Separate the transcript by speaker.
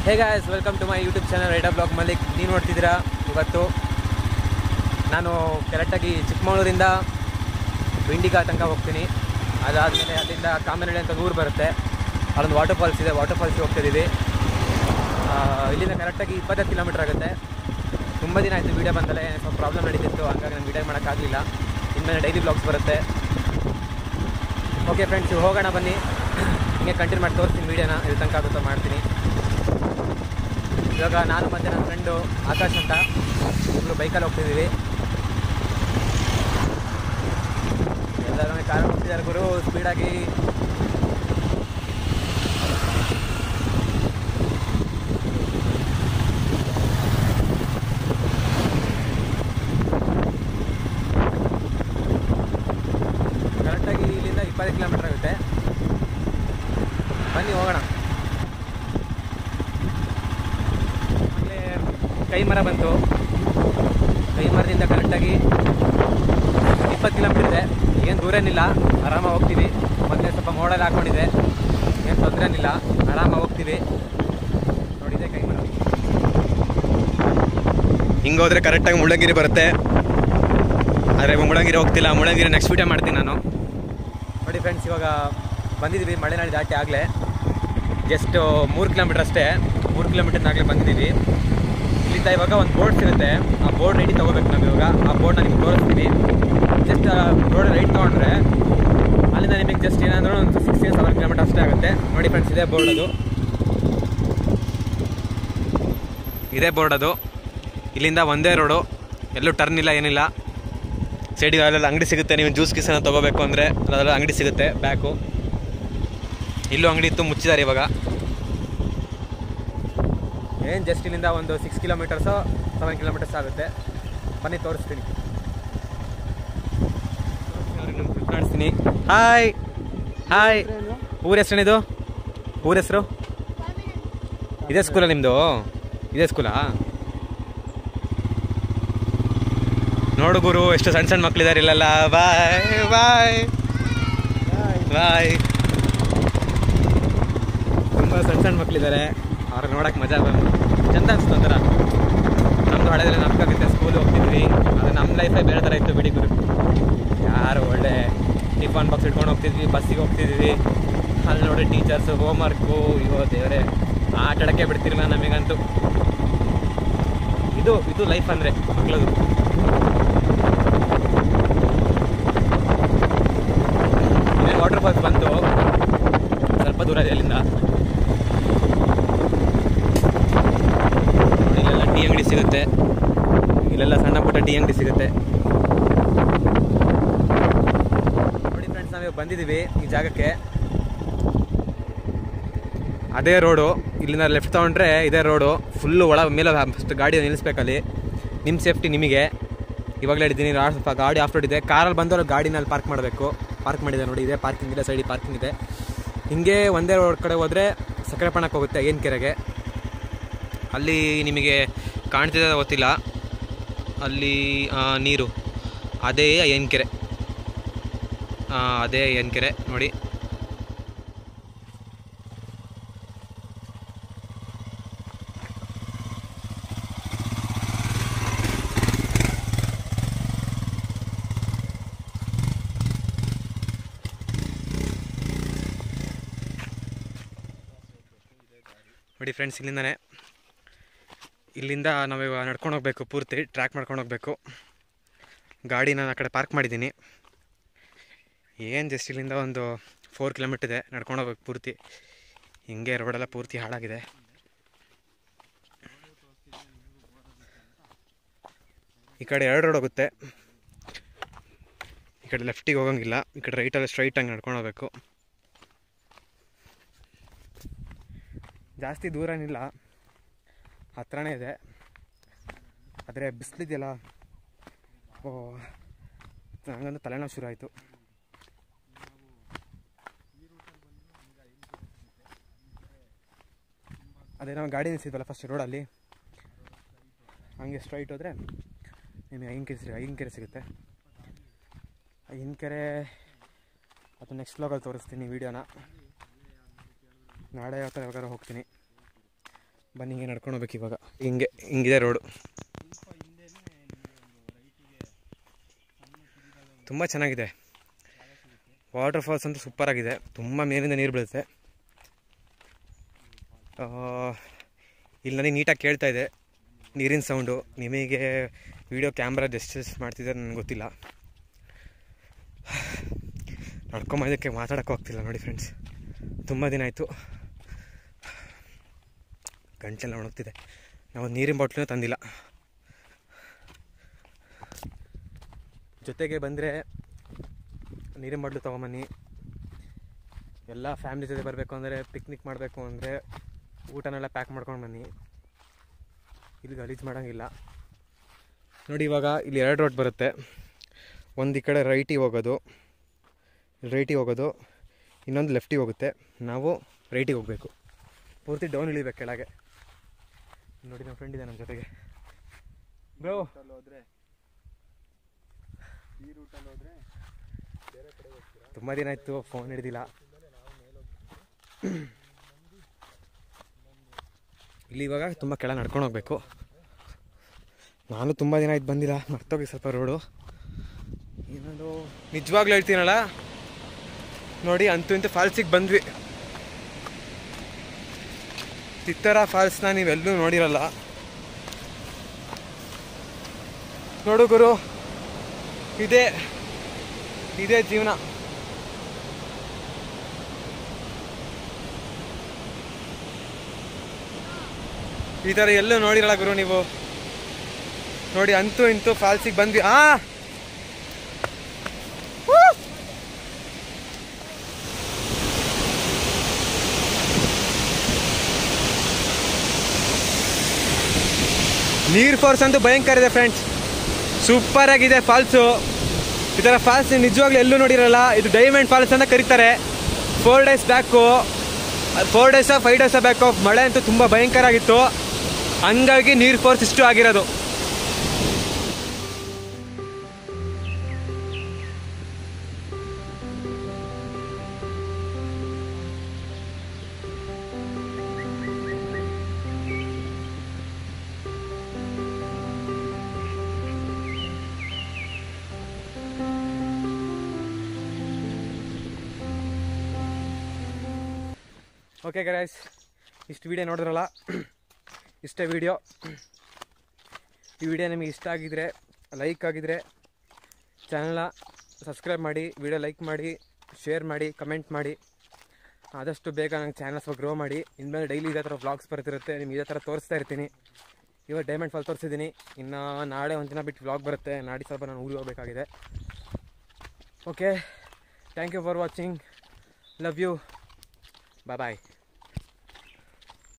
Speaker 1: hey guys welcome to my YouTube channel ರೈಡಾ blog Mallik ನೀವು ನೋಡ್ತಿದ್ದೀರಾ ಇವತ್ತು ನಾನು ಕರೆಕ್ಟಾಗಿ ಚಿಕ್ಕಮಗಳೂರಿಂದ ಬಿಂಡಿಗಾ ತನಕ ಹೋಗ್ತೀನಿ ಅದಾದಮೇಲೆ ಅಲ್ಲಿಂದ ಕಾಮನಹಳ್ಳಿ ಅಂತ ಊರು ಬರುತ್ತೆ ಅಲ್ಲೊಂದು ವಾಟರ್ ಫಾಲ್ಸ್ ಇದೆ ವಾಟರ್ ಫಾಲ್ಸ್ಗೆ ಹೋಗ್ತಿದ್ದೀವಿ ಆ, ಇಲ್ಲಿಂದ ಕರೆಕ್ಟಾಗಿ ಇಪ್ಪತ್ತೈದು ಕಿಲೋಮೀಟ್ರ್ ಆಗುತ್ತೆ ತುಂಬ ದಿನ ಆಯಿತು ವೀಡಿಯೋ ಬಂದಲೇ ಸ್ವಲ್ಪ ಪ್ರಾಬ್ಲಮ್ ನಡೀತಿತ್ತು ಹಂಗಾಗಿ ನಾನು ವೀಡಿಯೋ ಮಾಡೋಕ್ಕಾಗಲಿಲ್ಲ ಇನ್ಮೇಲೆ ಡೈಲಿ ಬ್ಲಾಗ್ಸ್ ಬರುತ್ತೆ ಓಕೆ ಫ್ರೆಂಡ್ಸ್ ಹೋಗೋಣ ಬನ್ನಿ ಹಿಂಗೆ ಕಂಟಿನ್ಯೂ ಮಾಡಿ ತೋರಿಸ್ತೀನಿ ವೀಡಿಯೋನ ಇಲ್ಲಿ ತನಕ ಆಗುತ್ತೋ ಮಾಡ್ತೀನಿ ಇವಾಗ ನಾನು ಮತ್ತು ನನ್ನ ಫ್ರೆಂಡು ಆಕಾಶ್ ಅಂತ ಇಬ್ಬರು ಬೈಕಲ್ಲಿ ಹೋಗ್ತಿದ್ದೀವಿ ಎಲ್ಲರೂ ಕಾರ್ ಹೋಗ್ತಿದ್ದಾರೆ ಗುರು ಸ್ಪೀಡಾಗಿ ಕರೆಕ್ಟಾಗಿ ಇಲ್ಲಿಂದ ಇಪ್ಪತ್ತು ಕಿಲೋಮೀಟರ್ ಆಗುತ್ತೆ ಬನ್ನಿ ಹೋಗೋಣ ಆಮೇಲೆ ಕೈ ಮರ ಬಂತು ಕೈ ಮರದಿಂದ ಕರೆಕ್ಟಾಗಿ ಇಪ್ಪತ್ತು ಕಿಲೋಮೀಟರ್ ಇದೆ ಏನು ದೂರ ಏನಿಲ್ಲ ಆರಾಮಾಗಿ ಹೋಗ್ತೀವಿ ಮೊದಲೇ ಸ್ವಲ್ಪ ಮೋಡಲ್ಲಿ ಹಾಕೊಂಡಿದೆ ಏನು ತೊಂದರೆ ಏನಿಲ್ಲ ಆರಾಮಾಗಿ ಹೋಗ್ತೀವಿ ನೋಡಿದೆ ಕೈ ಮರ
Speaker 2: ಹಿಂಗೆ ಹೋದ್ರೆ ಕರೆಕ್ಟಾಗಿ ಮುಳ್ಳಂಗಿರಿ ಬರುತ್ತೆ ಆದರೆ ಮುಳ್ಳಂಗಿರಿ ಹೋಗ್ತಿಲ್ಲ ಮುಳ್ಳಂಗಿರಿ ನೆಕ್ಸ್ಟ್ ವಿಡಿಯೋ ಮಾಡ್ತೀನಿ ನಾನು
Speaker 1: ನೋಡಿ ಫ್ರೆಂಡ್ಸ್ ಇವಾಗ ಬಂದಿದ್ದೀವಿ ಮಳೆನಾಡಿ ದಾಟಿ ಆಗಲೇ ಜಸ್ಟ್ ಮೂರು ಕಿಲೋಮೀಟರ್ ಅಷ್ಟೇ ಮೂರು ಕಿಲೋಮೀಟರ್ನಾಗಲೇ ಬಂದಿದ್ದೀವಿ ಇಲ್ಲಿಂದ ಇವಾಗ ಒಂದು ಬೋರ್ಡ್ ಸಿಗುತ್ತೆ ಆ ಬೋರ್ಡ್ ರೈಡಿ ತೊಗೋಬೇಕು ನಾವು ಇವಾಗ ಆ ಬೋರ್ಡ್ನ ನಿಮ್ಗೆ ತೋರಿಸ್ತೀನಿ ಜಸ್ಟ್ ರೋಡ್ ರೈಟ್ ತೊಗೊಂಡ್ರೆ ಅಲ್ಲಿಂದ ನಿಮಗೆ ಜಸ್ಟ್ ಏನಂದ್ರೆ ಒಂದು ಸಿಕ್ಸ್ಟೀನ್ ಸೆವೆನ್ ಕಿಲೋಮೀಟರ್ ಅಷ್ಟೇ ಆಗುತ್ತೆ ನೋಡಿ ಫ್ರೆಂಡ್ಸ್ ಇದೇ ಬೋರ್ಡ್ ಅದು
Speaker 2: ಇದೇ ಬೋರ್ಡ್ ಅದು ಇಲ್ಲಿಂದ ಒಂದೇ ರೋಡು ಎಲ್ಲೂ ಟರ್ನ್ ಇಲ್ಲ ಏನಿಲ್ಲ ಸೈಡಿಗೆ ಅಲ್ಲೆಲ್ಲ ಅಂಗಡಿ ಸಿಗುತ್ತೆ ನೀವು ಜ್ಯೂಸ್ ಗೀಸನ್ನ ತೊಗೋಬೇಕು ಅಂದರೆ ಅದೆಲ್ಲ ಅಂಗಡಿ ಸಿಗುತ್ತೆ ಬ್ಯಾಕು ಇಲ್ಲೂ ಅಂಗಡಿ ಇತ್ತು ಮುಚ್ಚಿದ್ದಾರೆ ಇವಾಗ
Speaker 1: ಏನು ಜಸ್ಟ್ ಇಲ್ಲಿಂದ ಒಂದು ಸಿಕ್ಸ್ ಕಿಲೋಮೀಟರ್ಸು ಸೆವೆನ್ ಕಿಲೋಮೀಟರ್ಸ್ ಆಗುತ್ತೆ ಬನ್ನಿ ತೋರಿಸ್ತೀನಿ ಕಾಣಿಸ್ತೀನಿ ಹಾಯ್ ಹಾಯ್ ಊರ ಹೆಸರೇನಿದು ಊರ ಹೆಸರು ಇದೇ ಸ್ಕೂಲಾ ನಿಮ್ಮದು ಇದೇ ಸ್ಕೂಲಾ
Speaker 2: ನೋಡು ಗುರು ಎಷ್ಟು ಸಣ್ಣ ಸಣ್ಣ ಮಕ್ಕಳಿದ್ದಾರೆ ಇಲ್ಲೆಲ್ಲ ಬಾಯ್ ಬಾಯ್ ಬಾಯ್
Speaker 1: ತುಂಬ ಸಣ್ಣ ಸಣ್ಣ ಮಕ್ಕಳಿದ್ದಾರೆ ಅವ್ರನ್ನ ನೋಡೋಕೆ ಮಜಾ ಬಂದು ಚಂದ ಅನ್ಸ್ತು ಒಂಥರ ನಮ್ಮದು ಹಳೆದ್ರೆ ನಮ್ಗಾಗುತ್ತೆ ಸ್ಕೂಲ್ ಹೋಗ್ತಿದ್ವಿ ಅದು ನಮ್ಮ ಲೈಫೇ ಬೇರೆ ಥರ ಇತ್ತು ಬಿಡಿ ಗುರು ಯಾರು ಒಳ್ಳೆ ಟಿಫನ್ ಬಾಕ್ಸ್ ಇಟ್ಕೊಂಡು ಹೋಗ್ತಿದ್ವಿ ಬಸ್ಸಿಗೆ ಹೋಗ್ತಿದ್ವಿ ಅಲ್ಲಿ ನೋಡಿ ಟೀಚರ್ಸು ಹೋಮ್ವರ್ಕು ಇವೋ ದೇವರೇ ಆಟ ಆಡೋಕ್ಕೆ ಬಿಡ್ತಿರಲಿಲ್ಲ ನಮಗಂತೂ ಇದು ಇದು ಲೈಫ್ ಅಂದರೆ ಮಕ್ಕಳದು ಇನ್ನೇನು ವಾಟರ್ ಫಾಲ್ಸ್ ಬಂತು ಸ್ವಲ್ಪ ದೂರ ಇದೆ ಅಲ್ಲಿಂದ ನೋಡಿ, ಇಲ್ಲೆಲ್ಲ ಟೀ ಅಂಗಡಿ ಸಿಗುತ್ತೆ ಇಲ್ಲೆಲ್ಲ ಸಣ್ಣ ಪುಟ್ಟ ಟೀ ಅಂಗಡಿ ಸಿಗುತ್ತೆ ನೋಡಿ ಫ್ರೆಂಡ್ಸ್ ನಾವೀಗ ಬಂದಿದ್ದೀವಿ ಈ ಜಾಗಕ್ಕೆ ಅದೇ ರೋಡು ಇಲ್ಲಿಂದ ಲೆಫ್ಟ್ ತೊಗೊಂಡ್ರೆ ಇದೇ ರೋಡು ಫುಲ್ಲು ಒಳ ಮೇಲೆ ಫಸ್ಟ್ ಗಾಡಿ ನಿಲ್ಲಿಸ್ಬೇಕಲ್ಲಿ ನಿಮ್ಮ ಸೇಫ್ಟಿ ನಿಮಗೆ ಇವಾಗಲೇ ಹೇಳಿದ್ದೀನಿ ಸ್ವಲ್ಪ ಗಾಡಿ ಆಫ್ ರೋಡ್ ಇದೆ ಕಾರಲ್ಲಿ ಬಂದವರು ಗಾಡಿನಲ್ಲಿ ಪಾರ್ಕ್ ಮಾಡಬೇಕು ಪಾರ್ಕ್ ಮಾಡಿದೆ ನೋಡಿ ಇದೆ ಪಾರ್ಕಿಂಗ್ ಇದೆ ಸೈಡಿಗೆ ಪಾರ್ಕಿಂಗ್ ಇದೆ ಹಿಂಗೆ ಒಂದೇ ರೋಡ್ ಕಡೆ ಹೋದರೆ ಸಕ್ಕರೆಪಣಕ್ಕೆ ಹೋಗುತ್ತೆ ಏನು ಕೆರೆಗೆ ಅಲ್ಲಿ ನಿಮಗೆ ಕಾಣ್ತಿದೆ ಗೊತ್ತಿಲ್ಲ ಅಲ್ಲಿ ಆ, ನೀರು ಅದೇ ಏನು ಕೆರೆ ಆ, ಅದೇ ಏನು ಕೆರೆ ನೋಡಿ ನೋಡಿ ಫ್ರೆಂಡ್ಸ್ ಇಲ್ಲಿಂದನೇ ಇಲ್ಲಿಂದ ನಾವಿವಾಗ ನಡ್ಕೊಂಡು ಹೋಗ್ಬೇಕು ಪೂರ್ತಿ ಟ್ರ್ಯಾಕ್ ಮಾಡ್ಕೊಂಡು ಹೋಗ್ಬೇಕು ಗಾಡಿ ನಾನು ಆ ಕಡೆ ಪಾರ್ಕ್ ಮಾಡಿದ್ದೀನಿ ಏನು ಜಸ್ಟ್ ಇಲ್ಲಿಂದ ಒಂದು ಫೋರ್ ಕಿಲೋಮೀಟರ್ ಇದೆ ನಡ್ಕೊಂಡು ಹೋಗ್ಬೇಕು ಪೂರ್ತಿ ಹಿಂಗೆ ರೋಡೆಲ್ಲ ಪೂರ್ತಿ ಹಾಳಾಗಿದೆ ಈ ಕಡೆ ಎರಡು ರೋಡ್ ಹೋಗುತ್ತೆ ಈ ಕಡೆ ಲೆಫ್ಟಿಗೆ ಹೋಗಂಗಿಲ್ಲ ಈ ಕಡೆ ರೈಟಲ್ಲಿ ಸ್ಟ್ರೈಟಾಗಿ ನಡ್ಕೊಂಡು ಹೋಗ್ಬೇಕು ಜಾಸ್ತಿ ದೂರ ಏನಿಲ್ಲ ಹತ್ರನೇ ಇದೆ ಆದರೆ ಬಿಸಿಲಿದೆಯಲ್ಲ ಓ ನನಗಂತೂ ತಲೆನೋವು ಶುರು ಆಯಿತು ಅದೇ ನಾವು ಗಾಡಿ ನಿಲ್ಸಿದ್ವಲ್ಲ ಫಸ್ಟ್ ರೋಡಲ್ಲಿ ಹಂಗೆ ಸ್ಟ್ರೈಟ್ ಹೋದರೆ ನಿಮಗೆ ಐನ್ಕೆರೆ ಸಿಗ ಐನ್ಕೆರೆ ಸಿಗುತ್ತೆ ಐನ್ಕೆರೆ ಅದು ನೆಕ್ಸ್ಟ್ ಬ್ಲಾಗಲ್ಲಿ ತೋರಿಸ್ತೀನಿ ವೀಡಿಯೋನ ನಾಳೆ ಯಾವ ಥರ ಯಾವಾಗಾರ ಹೋಗ್ತೀನಿ
Speaker 2: ಬನ್ನಿ ಹಿಂಗೆ ನಡ್ಕೊಂಡು ಹೋಗ್ಬೇಕು ಇವಾಗ ಹಿಂಗೆ ಹಿಂಗಿದೆ ರೋಡು ತುಂಬ ಚೆನ್ನಾಗಿದೆ ವಾಟರ್ ಫಾಲ್ಸ್ ಅಂತೂ ಸೂಪರ್ ಆಗಿದೆ ತುಂಬ ಮೇಲಿಂದ ನೀರು ಬೀಳುತ್ತೆ ಆ, ಇಲ್ಲಿ ನನಗೆ ನೀಟಾಗಿ ಕೇಳ್ತಾ ಇದೆ ನೀರಿನ ಸೌಂಡು ನಿಮಗೆ ವಿಡಿಯೋ ಕ್ಯಾಮ್ರಾ ಜಸ್ಟಿಸ್ ಮಾಡ್ತಿದ್ದಾರೆ ನನಗೆ ಗೊತ್ತಿಲ್ಲ ನಡ್ಕೊಂಬಂದಕ್ಕೆ ಮಾತಾಡೋಕ್ಕೆ ಹೋಗ್ತಿಲ್ಲ ನೋಡಿ ಫ್ರೆಂಡ್ಸ್ ತುಂಬ ದಿನ ಆಯಿತು ಗಂಟೆಲ್ಲ ಒಣಗ್ತಿದೆ ನಾವು ನೀರಿನ ಬಾಟ್ಲೂ ತಂದಿಲ್ಲ ಜೊತೆಗೆ ಬಂದರೆ ನೀರಿನ ಬಾಟ್ಲು ತೊಗೊಂಬನ್ನಿ ಎಲ್ಲ ಫ್ಯಾಮಿಲಿ ಜೊತೆ ಬರಬೇಕು ಅಂದರೆ ಪಿಕ್ನಿಕ್ ಮಾಡಬೇಕು ಅಂದರೆ ಊಟನೆಲ್ಲ ಪ್ಯಾಕ್ ಮಾಡ್ಕೊಂಡು ಬನ್ನಿ ಇಲ್ಲಿ ಗಲೀಜು ಮಾಡೋಂಗಿಲ್ಲ ನೋಡಿ ಇವಾಗ ಇಲ್ಲಿ ಎರಡು ರೋಡ್ ಬರುತ್ತೆ ಒಂದು ಈ ಕಡೆ ರೈಟಿಗೆ ಹೋಗೋದು ರೈಟಿಗೆ ಹೋಗೋದು ಇನ್ನೊಂದು ಲೆಫ್ಟಿಗೆ ಹೋಗುತ್ತೆ ನಾವು ರೈಟಿಗೆ ಹೋಗಬೇಕು ಪೂರ್ತಿ ಡೌನ್ ಇಳಿಬೇಕು ಕೆಳಗೆ ನೋಡಿ ನಮ್ಮ ಫ್ರೆಂಡ್ ಇದೆ ನಮ್ಮ ಜೊತೆಗೆ ಬ್ರೋ
Speaker 3: ಹೋದ್ರೆ ಈ ರೂಟಲ್ಲಿ ಹೋದ್ರೆ ಬೇರೆ ಕಡೆ ಹೋಗ್ತೀರಾ
Speaker 2: ತುಂಬ ದಿನ ಆಯಿತು ಫೋನ್ ಹಿಡ್ದಿಲ್ಲ ಇಲ್ಲಿ ಇವಾಗ ತುಂಬ ಕೆಳ ನಡ್ಕೊಂಡು ಹೋಗ್ಬೇಕು ನಾನು ತುಂಬ ದಿನ ಆಯ್ತು ಬಂದಿಲ್ಲ ಮರ್ತೋಗಿ ಸ್ವಲ್ಪ ರೋಡು ಏನದು ನಿಜವಾಗ್ಲೂ ಹೇಳ್ತೀನಲ್ಲ ನೋಡಿ ಅಂತೂ ಇಂತೂ ಫಾಲ್ಸಿಗೆ ಬಂದ್ವಿ ತಿತ್ತರ ಫಾಲ್ಸ್ನ ನೀವೆಲ್ಲೂ ನೋಡಿರಲ್ಲ ನೋಡು ಗುರು ಇದೇ ಇದೇ ಜೀವನ ಈ ಥರ ಎಲ್ಲೂ ನೋಡಿರಲ್ಲ ಗುರು ನೀವು ನೋಡಿ ಅಂತೂ ಇಂತೂ ಫಾಲ್ಸಿಗೆ ಬಂದ್ವಿ ಆ ನೀರ್ ಫೋರ್ಸ್ ಅಂತೂ ಭಯಂಕರ ಇದೆ ಫ್ರೆಂಡ್ಸ್ ಸೂಪರ್ ಆಗಿದೆ ಫಾಲ್ಸು ಈ ಥರ ಫಾಲ್ಸ್ ನಿಜವಾಗ್ಲೂ ಎಲ್ಲೂ ನೋಡಿರಲ್ಲ ಇದು ಡೈಮಂಡ್ ಫಾಲ್ಸ್ ಅಂತ ಕರೀತಾರೆ four days back four days five days back ಮಳೆ ಅಂತೂ ತುಂಬ ಭಯಂಕರ ಆಗಿತ್ತು ಹಂಗಾಗಿ ನೀರು ಫೋರ್ಸ್ ಇಷ್ಟು ಆಗಿರೋದು ಓಕೆ ಗೈಸ್ ಇಷ್ಟು ವಿಡಿಯೋ ನೋಡಿದ್ರಲ್ಲ ಇಷ್ಟೇ ವಿಡಿಯೋ ಈ ವಿಡಿಯೋ ನಿಮಗೆ ಇಷ್ಟ ಆಗಿದ್ರೆ ಲೈಕ್ ಆಗಿದ್ರೆ ಚಾನಲ್ನ ಸಬ್ಸ್ಕ್ರೈಬ್ ಮಾಡಿ ವಿಡಿಯೋ ಲೈಕ್ ಮಾಡಿ ಶೇರ್ ಮಾಡಿ ಕಮೆಂಟ್ ಮಾಡಿ ಆದಷ್ಟು ಬೇಗ ನಂಗೆ ಚಾನಲ್ ಸ್ವಲ್ಪ ಗ್ರೋ ಮಾಡಿ ಇನ್ಮೇಲೆ ಡೈಲಿ ಇದೇ ಥರ ವ್ಲಾಗ್ಸ್ ಬರ್ತಿರುತ್ತೆ ನಿಮ್ಗೆ ಇದೇ ಥರ ತೋರಿಸ್ತಾ ಇರ್ತೀನಿ ಇವಾಗ ಡೈಮಂಡ್ ಫಾಲ್ ತೋರಿಸಿದ್ದೀನಿ ಇನ್ನು ನಾಳೆ ಒಂದು ದಿನ ಬಿಟ್ಟು ವ್ಲಾಗ್ ಬರುತ್ತೆ ನಾಡಿ ಸ್ವಲ್ಪ ನಾನು ಊರಿಗೆ ಹೋಗಬೇಕಾಗಿದೆ okay thank you for watching love you bye bye